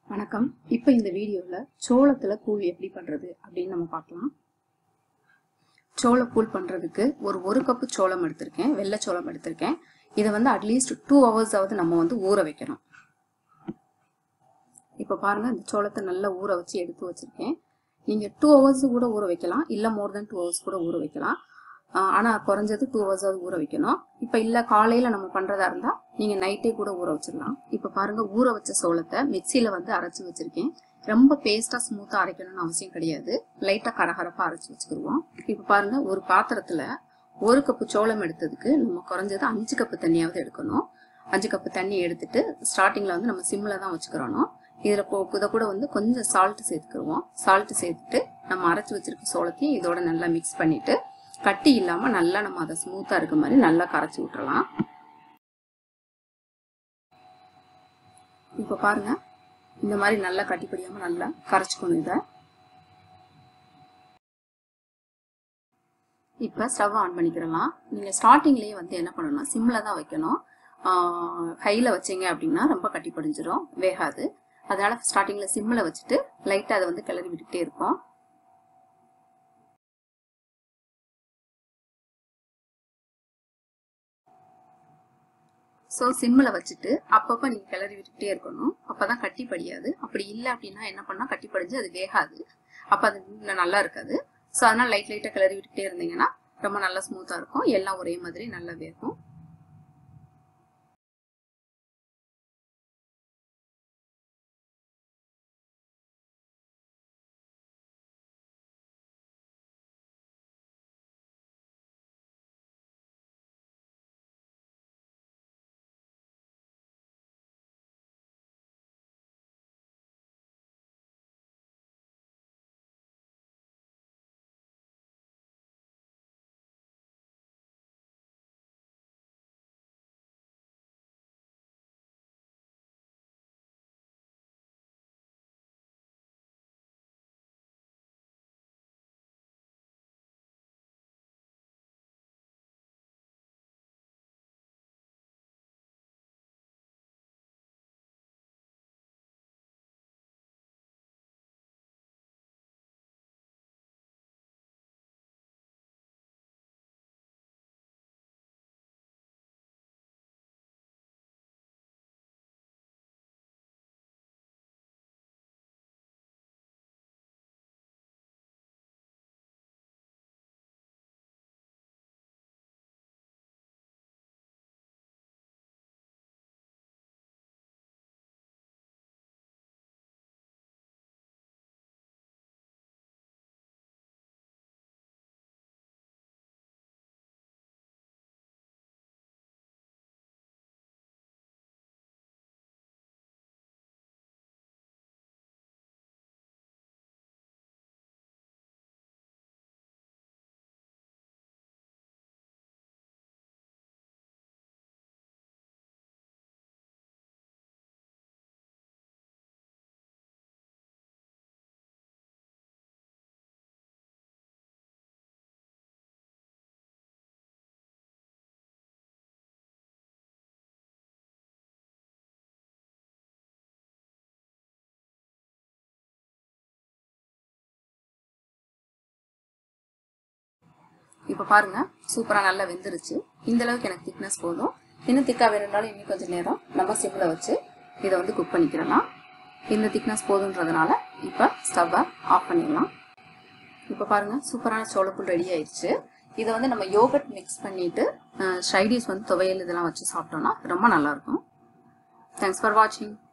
வணக்கம் இப்போ இந்த வீடியோவில் சோளத்தில் கூழ் எப்படி பண்ணுறது அப்படின்னு நம்ம பார்க்கலாம் சோளக்கூழ் பண்ணுறதுக்கு ஒரு ஒரு கப்பு சோளம் எடுத்திருக்கேன் வெள்ளை சோளம் எடுத்திருக்கேன் இதை வந்து அட்லீஸ்ட் டூ ஹவர்ஸாவது நம்ம வந்து ஊற வைக்கணும் இப்போ பாருங்கள் இந்த சோளத்தை நல்லா ஊற வச்சு எடுத்து வச்சுருக்கேன் நீங்கள் டூ ஹவர்ஸ் கூட ஊற வைக்கலாம் இல்லை மோர் தென் டூ ஹவர்ஸ் கூட ஊற வைக்கலாம் ஆனால் குறைஞ்சது டூ ஹவர்ஸாவது ஊற வைக்கணும் இப்போ இல்லை காலையில் நம்ம பண்ணுறதா இருந்தால் நீங்கள் நைட்டே கூட ஊற வச்சிடலாம் இப்போ பாருங்கள் ஊற வச்ச சோளத்தை மிக்சியில் வந்து அரைச்சி வச்சுருக்கேன் ரொம்ப பேஸ்ட்டாக ஸ்மூத்தாக அரைக்கணும்னு அவசியம் கிடையாது லைட்டாக கரகரப்பாக அரைச்சி வச்சுக்கிடுவோம் இப்போ பாருங்கள் ஒரு பாத்திரத்தில் ஒரு கப்பு சோளம் எடுத்ததுக்கு நம்ம குறைஞ்சது அஞ்சு கப்பு தண்ணியாவது எடுக்கணும் அஞ்சு கப்பு தண்ணி எடுத்துட்டு ஸ்டார்டிங்கில் வந்து நம்ம சிம்மில் தான் வச்சுக்கிறணும் இதில் போ இதை கூட வந்து கொஞ்சம் சால்ட் சேர்த்துக்கிடுவோம் சால்ட் சேர்த்துட்டு நம்ம அரைச்சி வச்சிருக்க சோளத்தையும் இதோட நல்லா மிக்ஸ் பண்ணிவிட்டு கட்டி இல்லாமல் நல்லா நம்ம அதை ஸ்மூத்தாக இருக்க மாதிரி நல்லா கரைச்சி விட்டுறலாம் இப்போ பாருங்க இந்த மாதிரி நல்லா கட்டிப்படியாமல் நல்லா கரைச்சிக்கணும் இதை இப்போ ஸ்டவ் ஆன் பண்ணிக்கிறலாம் நீங்கள் ஸ்டார்டிங்லேயே வந்து என்ன பண்ணணும்னா சிம்மில் தான் வைக்கணும் ஹையில் வச்சிங்க அப்படின்னா ரொம்ப கட்டி படிஞ்சிரும் வேகாது அதனால ஸ்டார்டிங்கில் சிம்மில் வச்சுட்டு லைட்டாக அதை வந்து கிளறி விட்டுக்கிட்டே இருப்போம் ஸோ சிம்மில் வச்சுட்டு அப்பப்போ நீங்கள் கிளறி விட்டுக்கிட்டே இருக்கணும் அப்போ தான் கட்டி படியாது அப்படி இல்லை அப்படின்னா என்ன பண்ணால் கட்டி படிஞ்சு அது வேகாது அப்போ அது நல்லா இருக்காது ஸோ அதனால் லைட் லைட்டாக கிளறி விட்டுக்கிட்டே இருந்தீங்கன்னா ரொம்ப நல்லா ஸ்மூத்தாக இருக்கும் எல்லாம் ஒரே மாதிரி நல்லா வேகும் இப்போ பாருங்க சூப்பராக நல்லா வெந்துருச்சு இந்த அளவுக்கு எனக்கு திக்னஸ் போதும் இன்னும் திக்காக வேணும்னாலும் இன்னும் கொஞ்சம் நேரம் நம்ம சிம்மில் வச்சு இதை வந்து குக் பண்ணிக்கிறலாம் இந்த திக்னஸ் போதுன்றதுனால இப்போ ஸ்டவ்வை ஆஃப் பண்ணிடலாம் இப்போ பாருங்கள் சூப்பரான சோளப்புல் ரெடி ஆயிடுச்சு இதை வந்து நம்ம யோகட் மிக்ஸ் பண்ணிட்டு ஷைடிஸ் வந்து துவையல் இதெல்லாம் வச்சு சாப்பிட்டோம்னா ரொம்ப நல்லாயிருக்கும் தேங்க்ஸ் ஃபார் வாட்சிங்